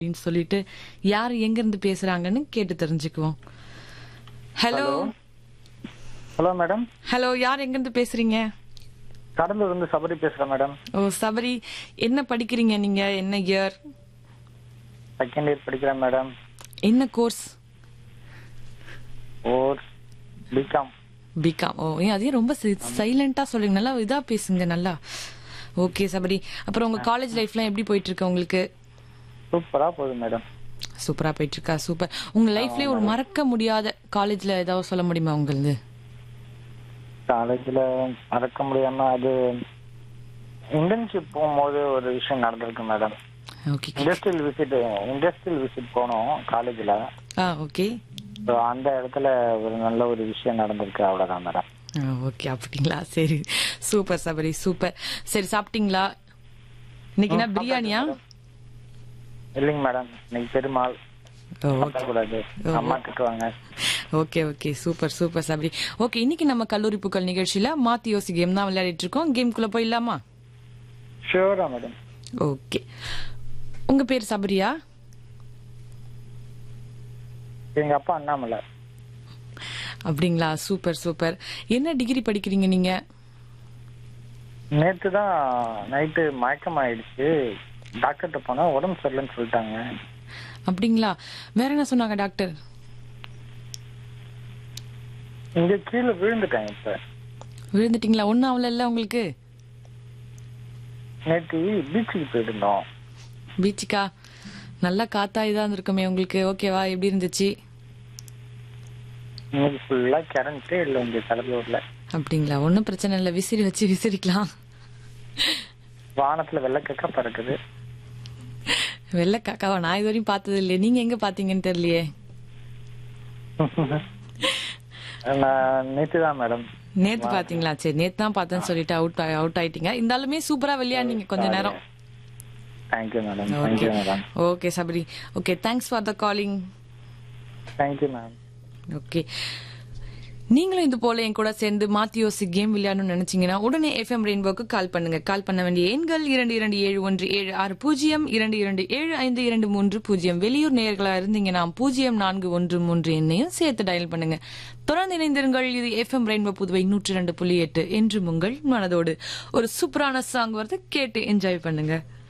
அப்படின்னு சொல்லிட்டு யார் எங்க இருந்து பேசுறாங்கன்னு கேட்டு தெரிஞ்சுக்குவோம் ஹலோ ஹலோ மேடம் ஹலோ யார் எங்க இருந்து பேசுறீங்க கடலூர் இருந்து சபரி பேசுறேன் மேடம் ஓ சபரி என்ன படிக்கிறீங்க நீங்க என்ன இயர் செகண்ட் இயர் படிக்கிறேன் மேடம் என்ன கோர்ஸ் ஓர் பிகாம் பிகாம் ஓ ஏன் அதையும் ரொம்ப சைலண்டா சொல்லுங்க நல்லா இதா பேசுங்க நல்லா ஓகே சபரி அப்புறம் உங்க காலேஜ் லைஃப்லாம் எப்படி போயிட்டு இருக்கு உங்களுக்கு சூப்பரா போகுது மேடம் சூப்பரா போயிட்டு இருக்கா சூப்பர் உங்க லைஃப்லயே ஒரு மறக்க முடியாத காலேஜ்ல ஏதாவது சொல்ல முடியுமா உங்களது காலேஜ்ல மறக்க முடியாம அது இன்டர்ன்ஷிப் போகும்போது ஒரு விஷயம் நடந்திருக்கு madam okay industrial visit industrial visit போனோம் காலேஜ்ல ஆ ஓகே ஸோ அந்த இடத்துல ஒரு நல்ல ஒரு விஷயம் நடந்திருக்கு அவ்வளவுதான் மேடம் ஓகே அப்படிங்களா சரி சூப்பர் சபரி சூப்பர் சரி சாப்பிட்டீங்களா இன்னைக்கு என்ன பிரியாணியா இல்லைங்க மேடம் இன்னைக்கு பெருமாள் ஓகே கூடாது அம்மா திட்டுவாங்க okay okay super super Sabari okay இன்னைக்கு நம்ம கல்லூரி புக்கள் நிகழ்ச்சியில மாத்தி யோசி கேம் தான் விளையாடிட்டு இருக்கோம் கேம்குள்ள போயிடலாமா ஷியோரா மேடம் ஓகே உங்க பேர் சபரியா எங்க அப்பா அண்ணாமலை அப்படிங்களா சூப்பர் சூப்பர் என்ன டிகிரி படிக்கிறீங்க நீங்க நேத்து தான் நைட்டு மயக்கம் ஆயிடுச்சு டாக்டர்கிட்ட போனா உடம்பு சரியில்லைன்னு சொல்லிட்டாங்க அப்படிங்களா வேற என்ன சொன்னாங்க டாக்டர் இங்க கீழே விழுந்துட்டேன் இப்ப விழுந்துட்டீங்களா ஒன்னும் ஆகல உங்களுக்கு நேத்து பீச்சுக்கு போயிருந்தோம் பீச்சுக்கா நல்லா காத்தா இதா இருந்திருக்குமே உங்களுக்கு ஓகேவா எப்படி இருந்துச்சு இன்னைக்கு ஃபுல்லா கரண்ட்டே இல்லை இங்க கடலூர்ல அப்படிங்களா ஒன்றும் பிரச்சனை இல்லை விசிறி வச்சு விசிறிக்கலாம் வானத்துல வெள்ளக்கக்கா பறக்குது வெள்ளை காக்காவா நான் இது வரையும் பார்த்தது இல்லையே நீங்க எங்க பாத்தீங்கன்னு தெரியலையே நான் நேத்து தான் மேடம் நேத்து பாத்தீங்களா சரி நேத்து தான் பார்த்தேன்னு சொல்லிட்டு அவுட் அவுட் ஆயிட்டீங்க இருந்தாலுமே சூப்பரா விளையாடுனீங்க கொஞ்ச நேரம் thank you madam okay thank you madam okay Sabari okay thanks for the calling thank you ma'am okay நீங்களும் இது போல என் கூட சேர்ந்து மாத்தியோசி கேம் விளையாடணும்னு நினைச்சீங்கன்னா உடனே எஃப்எம் ரெயின்போக்கு கால் பண்ணுங்க கால் பண்ண வேண்டிய எண்கள் இரண்டு இரண்டு ஏழு ஒன்று ஏழு ஆறு பூஜ்ஜியம் இரண்டு இரண்டு ஏழு ஐந்து இரண்டு மூன்று பூஜ்ஜியம் வெளியூர் நேயர்களா இருந்தீங்கன்னா பூஜ்ஜியம் நான்கு ஒன்று மூன்று எண்ணையும் சேர்த்து டயல் பண்ணுங்க தொடர்ந்து இணைந்திருங்கள் இது எஃப்எம் ரெயின்போ புதுவை நூற்றி ரெண்டு புள்ளி எட்டு என்று உங்கள் மனதோடு ஒரு சூப்பரான சாங் வருது கேட்டு என்ஜாய் பண்ணுங்க